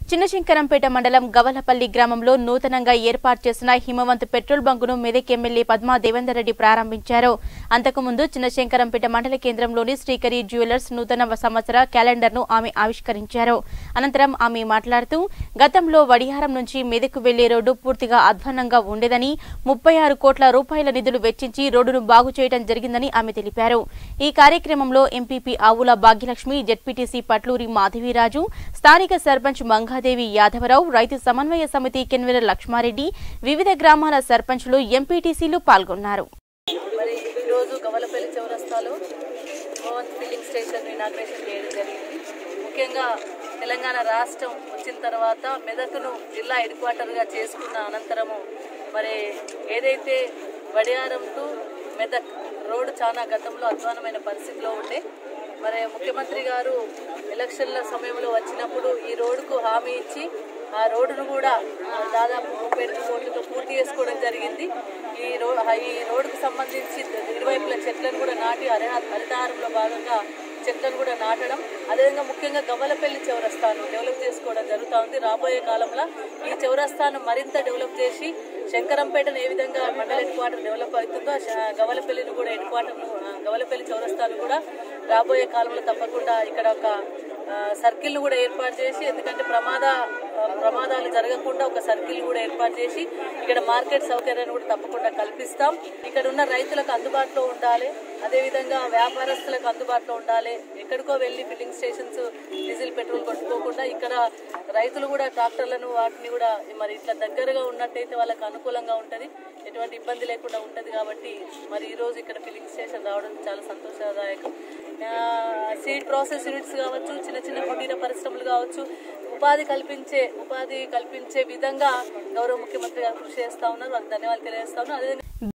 చిన్నశంకరంపేట మండలం గవలపల్లి గ్రామంలో నూతనంగా ఏర్పాటు చేసిన హిమవంత్ పెట్రోల్ బంకును మెదక్ ఎమ్మెల్యే పద్మా దేవేందర్ రెడ్డి ప్రారంభించారు అంతకుముందు చిన్నశంకరంపేట మండల కేంద్రంలోని శ్రీకరి జ్యువెలర్స్ నూతన సంవత్సర క్యాలెండర్ను ఆమె ఆవిష్కరించారు అనంతరం ఆమె మాట్లాడుతూ గతంలో వడిహారం నుంచి మెదక్ వెళ్లే రోడ్డు పూర్తిగా అధ్వాన్నంగా ఉండేదని ముప్పై ఆరు కోట్ల రూపాయల నిధులు వెచ్చించి రోడ్డును బాగు చేయడం జరిగిందని ఆమె తెలిపారు ఈ కార్యక్రమంలో ఎంపీపీ ఆవుల భాగ్యలక్ష్మి జెడ్పీటీసీ పట్లూరి మాధవీరాజు స్థానిక సర్పంచ్ మంగాదేవి యాదవరావు రైతు సమన్వయ సమితి కెన్వెర లక్ష్మారెడ్డి వివిధ గ్రామాల సర్పంచులు ఎంపీటీసీలు పాల్గొన్నారు మరి ఈరోజు గవలపల్లి చౌరస్తాలో భవన్ ఫిల్లింగ్ స్టేషన్ ఇనాగ్రేషన్ చేయడం జరిగింది ముఖ్యంగా తెలంగాణ రాష్ట్రం వచ్చిన తర్వాత మెదక్ను జిల్లా హెడ్ క్వార్టర్గా చేసుకున్న అనంతరము మరి ఏదైతే వడియారం టు మెదక్ రోడ్డు చాలా గతంలో అధ్వానమైన పరిస్థితిలో ఉండే మరి ముఖ్యమంత్రి గారు ఎలక్షన్ల సమయంలో వచ్చినప్పుడు ఈ రోడ్డుకు హామీ ఇచ్చి ఆ రోడ్డును కూడా ఆ, దాదాపు ముప్పై ఎనిమిది కోట్లతో పూర్తి చేసుకోవడం జరిగింది ఈ రో ఈ రోడ్డుకు సంబంధించి ఇరువైపుల చెట్లను కూడా నాటి హరిహ హరితహారంలో భాగంగా చెట్లను కూడా నాటడం అదేవిధంగా ముఖ్యంగా గవ్వలపల్లి చౌరస్తాను డెవలప్ చేసుకోవడం జరుగుతూ ఉంది రాబోయే కాలంలో ఈ చౌరస్తాను మరింత డెవలప్ చేసి శంకరంపేటను ఏ విధంగా మండల హెడ్ క్వార్టర్ డెవలప్ అవుతుందో శ- గవలపల్లిని కూడా హెడ్ క్వార్టర్ గవలపల్లి చౌరస్తాను కూడా రాబోయే కాలంలో తప్పకుండా ఇక్కడ ఒక సర్కిల్ కూడా ఏర్పాటు చేసి ఎందుకంటే ప్రమాద ఆ, ప్రమాదాలు జరగకుండా ఒక సర్కిల్ కూడా ఏర్పాటు చేసి ఇక్కడ మార్కెట్ సౌకర్యాన్ని కూడా తప్పకుండా కల్పిస్తాం ఇక్కడ ఉన్న రైతులకు అందుబాటులో ఉండాలి అదేవిధంగా వ్యాపారస్తులకు అందుబాటులో ఉండాలి ఎక్కడికో వెళ్ళి ఫిల్లింగ్ స్టేషన్స్ డీజిల్ పెట్రోల్ కొట్టుకోకుండా ఇక్కడ రైతులు కూడా ట్రాక్టర్లను వాటిని కూడా మరి ఇట్లా దగ్గరగా ఉన్నట్టయితే వాళ్ళకి అనుకూలంగా ఉంటుంది ఎటువంటి ఇబ్బంది లేకుండా ఉంటుంది కాబట్టి మరి ఈ రోజు ఇక్కడ ఫిల్లింగ్ స్టేషన్ రావడం చాలా సంతోషదాయకం సీడ్ ప్రాసెస్ యూనిట్స్ కావచ్చు చిన్న చిన్న కుటీర పరిశ్రమలు కావచ్చు ఉపాధి కల్పించే ఉపాధి కల్పించే విధంగా గౌరవ ముఖ్యమంత్రి గారు కృషి చేస్తా ఉన్నారు వాళ్ళకి ధన్యవాదాలు తెలియజేస్తా ఉన్నారు అదేవిధంగా